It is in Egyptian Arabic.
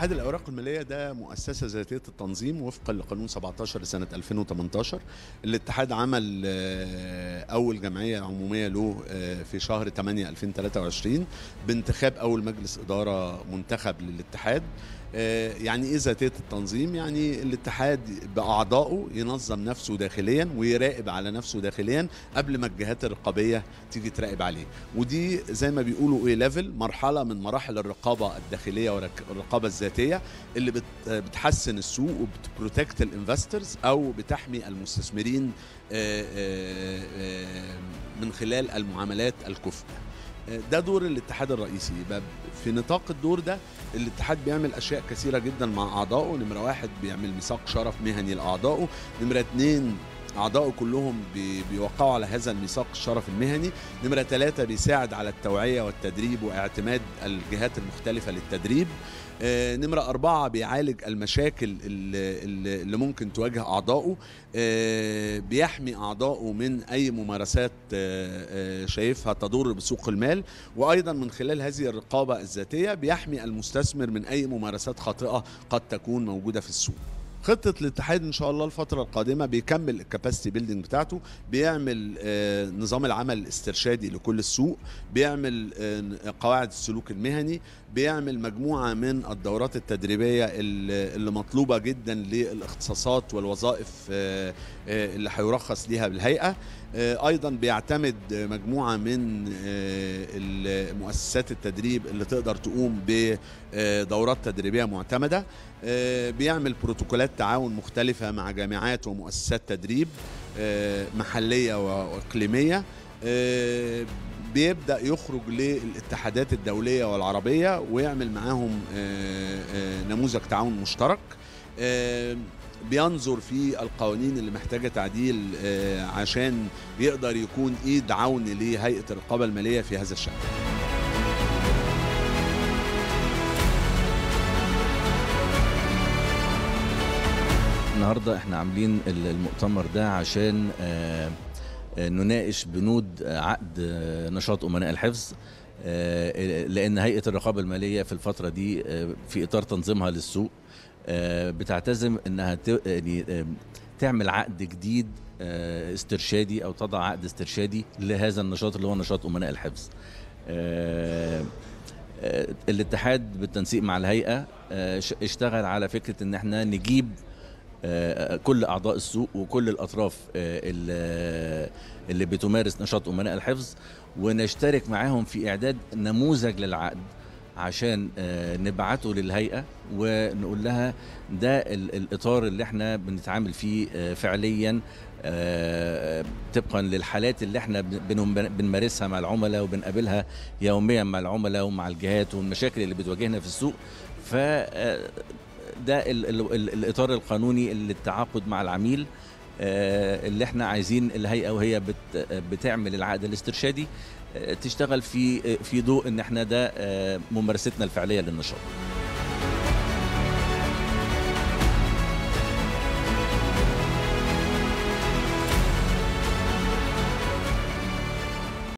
اتحاد الاوراق الماليه ده مؤسسه ذاتيه التنظيم وفقا لقانون 17 سنه 2018 الاتحاد عمل آه، اول جمعيه عموميه له آه، في شهر 8 2023 بانتخاب اول مجلس اداره منتخب للاتحاد آه، يعني ايه ذاتيه التنظيم يعني الاتحاد باعضائه ينظم نفسه داخليا ويراقب على نفسه داخليا قبل ما الجهات الرقابيه تيجي تراقب عليه ودي زي ما بيقولوا ايه ليفل مرحله من مراحل الرقابه الداخليه والرقابه الذاتيه اللي بت- بتحسن السوق وبتبروتكت الانفسترز او بتحمي المستثمرين آه، آه، آه، من خلال المعاملات الكفء ده دور الاتحاد الرئيسي يبقى في نطاق الدور ده الاتحاد بيعمل اشياء كثيره جدا مع اعضائه نمره واحد بيعمل ميثاق شرف مهني لاعضائه نمره اتنين اعضائه كلهم بي- بيوقعوا على هذا الميثاق الشرف المهني نمره ثلاثة بيساعد على التوعيه والتدريب واعتماد الجهات المختلفه للتدريب آه، نمرة أربعة بيعالج المشاكل اللي, اللي اللي ممكن تواجه أعضائه آه، بيحمي أعضائه من أي ممارسات آه، آه، شايفها تضر بسوق المال وأيضا من خلال هذه الرقابة الذاتية بيحمي المستثمر من أي ممارسات خاطئة قد تكون موجودة في السوق خطة الاتحاد ان شاء الله الفترة القادمة بيكمل الكاباسيتي بيلدينج بتاعته بيعمل آه، نظام العمل الاسترشادي لكل السوق بيعمل آه، قواعد السلوك المهني بيعمل مجموعة من الدورات التدريبية اللي اللي مطلوبة جدا للاختصاصات والوظائف آه، آه، اللي هيرخص ليها بالهيئة آه، ايضا بيعتمد مجموعة من آه، مؤسسات التدريب اللي تقدر تقوم بدورات تدريبية معتمدة آه، بيعمل بروتوكولات تعاون مختلفة مع جامعات ومؤسسات تدريب آه، محلية وإقليمية آه، بيبدأ يخرج للاتحادات الدولية والعربية ويعمل معاهم آه، آه، نموذج تعاون مشترك آه، بينظر في القوانين اللي محتاجة تعديل آه، عشان يقدر يكون ايد عون لهيئة الرقابة المالية في هذا الشأن النهارده احنا عاملين ال- المؤتمر ده عشان آه، آه، نناقش بنود آه، عقد آه، نشاط امناء الحفظ آه، لان هيئه الرقابه الماليه في الفتره دي آه، في اطار تنظيمها للسوق آه، بتعتزم انها ت- يعني آه، تعمل عقد جديد آه، استرشادي او تضع عقد استرشادي لهذا النشاط اللي هو نشاط امناء الحفظ آه، آه، الاتحاد بالتنسيق مع الهيئه آه، ش- اشتغل على فكره ان احنا نجيب آه، كل اعضاء السوق وكل الاطراف آه، اللي اللي بتمارس نشاط امناء الحفظ ونشترك معاهم في اعداد نموذج للعقد عشان آه، نبعته للهيئه ونقول لها ده ال- الاطار اللي احنا بنتعامل فيه آه، فعليا آه، طبقا للحالات اللي احنا بن- بن- بنمارسها مع العملاء وبنقابلها يوميا مع العملاء ومع الجهات والمشاكل اللي بتواجهنا في السوق ف آه، ده ال ال ال الاطار القانوني للتعاقد مع العميل آه، اللي احنا عايزين الهيئه وهي بت بتعمل العقد الاسترشادي آه، تشتغل في في ضوء ان احنا ده آه، ممارستنا الفعليه للنشاط